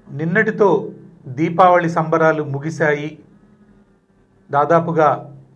నిన్నటితో దీపావళి సంబరాలు ముగిశాయి దాదాపుగా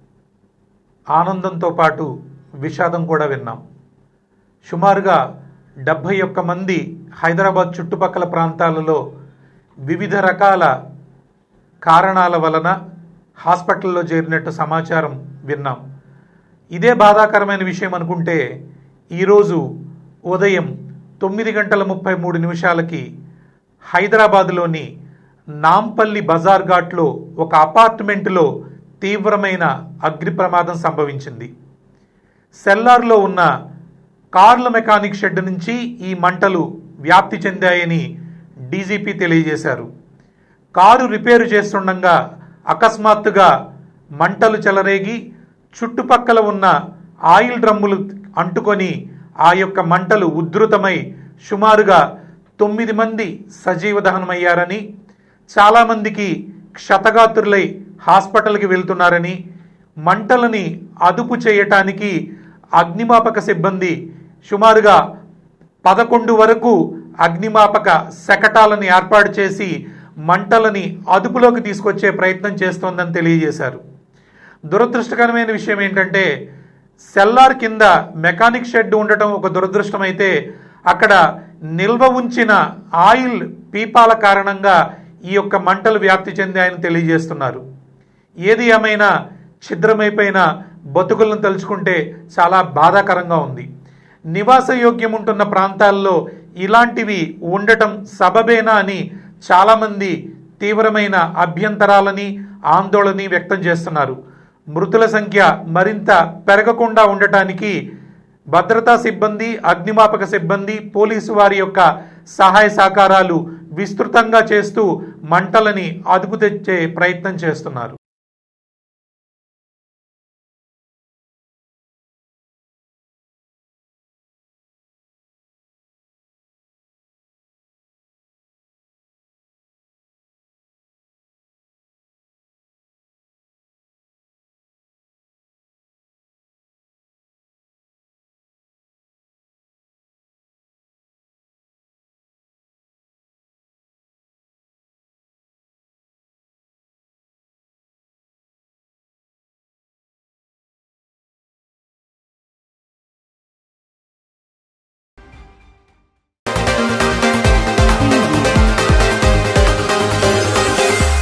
ఆనందంతో పాటు విషాదం కూడా విన్నాం సుమారుగా డెబ్భై ఒక్క మంది హైదరాబాద్ చుట్టుపక్కల ప్రాంతాలలో వివిధ రకాల కారణాల వలన హాస్పిటల్లో చేరినట్టు సమాచారం విన్నాం ఇదే బాధాకరమైన విషయం అనుకుంటే ఈరోజు ఉదయం తొమ్మిది గంటల ముప్పై మూడు నిమిషాలకి హైదరాబాదులోని నాంపల్లి బజార్ ఘాట్లో ఒక అపార్ట్మెంటులో తీవ్రమైన అగ్ని ప్రమాదం సంభవించింది సెల్లార్లో ఉన్న కార్ల మెకానిక్ షెడ్ నుంచి ఈ మంటలు వ్యాప్తి చెందాయని డీజీపీ తెలియజేశారు కారు రిపేరు చేస్తుండగా అకస్మాత్తుగా మంటలు చెలరేగి చుట్టుపక్కల ఉన్న ఆయిల్ డ్రమ్ములు అంటుకొని ఆ యొక్క మంటలు ఉధృతమై సుమారుగా తొమ్మిది మంది సజీవ దహనమయ్యారని చాలామందికి క్షతగాత్రులై హాస్పిటల్కి వెళ్తున్నారని మంటలని అదుపు చేయటానికి అగ్నిమాపక సిబ్బంది సుమారుగా పదకొండు వరకు అగ్నిమాపక శకటాలను ఏర్పాటు చేసి మంటలని అదుపులోకి తీసుకొచ్చే ప్రయత్నం చేస్తోందని తెలియజేశారు దురదృష్టకరమైన విషయం ఏంటంటే సెల్లార్ కింద మెకానిక్ షెడ్ ఉండటం ఒక దురదృష్టం అయితే అక్కడ నిల్వ ఉంచిన ఆయిల్ పీపాల కారణంగా ఈ యొక్క మంటలు వ్యాప్తి చెందాయని తెలియజేస్తున్నారు ఏది ఏమైనా ఛిద్రమైపోయిన బతుకులను తలుచుకుంటే చాలా బాధాకరంగా ఉంది నివాస యోగ్యం ఉంటున్న ప్రాంతాల్లో ఇలాంటివి ఉండటం సబబేనా అని చాలామంది తీవ్రమైన అభ్యంతరాలని ఆందోళన వ్యక్తం చేస్తున్నారు మృతుల సంఖ్య మరింత పెరగకుండా ఉండటానికి భద్రతా సిబ్బంది అగ్నిమాపక సిబ్బంది పోలీసు వారి యొక్క సహాయ సహకారాలు విస్తృతంగా చేస్తూ మంటలని అదుపు తెచ్చే ప్రయత్నం చేస్తున్నారు